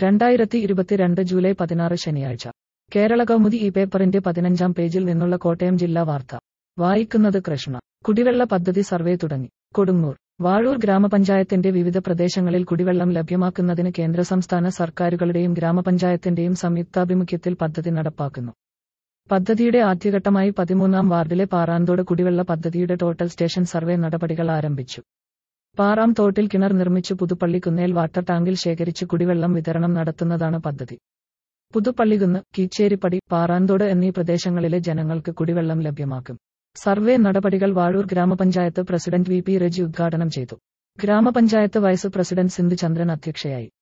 രണ്ടായിരത്തി ഇരുപത്തിരണ്ട് ജൂലൈ പതിനാറ് ശനിയാഴ്ച കേരള കൗമുദി ഈ പേപ്പറിന്റെ പതിനഞ്ചാം പേജിൽ നിന്നുള്ള കോട്ടയം ജില്ലാ വാർത്ത വായിക്കുന്നത് കൃഷ്ണ കുടിവെള്ള പദ്ധതി സർവേ തുടങ്ങി കൊടുങ്ങൂർ വാഴൂർ ഗ്രാമപഞ്ചായത്തിന്റെ വിവിധ പ്രദേശങ്ങളിൽ കുടിവെള്ളം ലഭ്യമാക്കുന്നതിന് കേന്ദ്ര സംസ്ഥാന സർക്കാരുകളുടെയും ഗ്രാമപഞ്ചായത്തിന്റെയും സംയുക്താഭിമുഖ്യത്തിൽ പദ്ധതി നടപ്പാക്കുന്നു പദ്ധതിയുടെ ആദ്യഘട്ടമായി പതിമൂന്നാം വാർഡിലെ പാറാന്തോട് കുടിവെള്ള പദ്ധതിയുടെ ടോട്ടൽ സ്റ്റേഷൻ സർവേ നടപടികൾ ആരംഭിച്ചു പാറാം തോട്ടിൽ കിണർ നിർമ്മിച്ചു പുതുപ്പള്ളി കുന്നേൽ വാട്ടർ ടാങ്കിൽ ശേഖരിച്ച് കുടിവെള്ളം വിതരണം നടത്തുന്നതാണ് പദ്ധതി പുതുപ്പള്ളികുന്ന് കീച്ചേരിപ്പടി പാറാന്തോട് എന്നീ പ്രദേശങ്ങളിലെ ജനങ്ങൾക്ക് കുടിവെള്ളം ലഭ്യമാക്കും സർവേ നടപടികൾ വാഴൂർ ഗ്രാമപഞ്ചായത്ത് പ്രസിഡന്റ് വി പി രജി ഉദ്ഘാടനം ചെയ്തു ഗ്രാമപഞ്ചായത്ത് വൈസ് പ്രസിഡന്റ് സിന്ധു ചന്ദ്രൻ അധ്യക്ഷയായി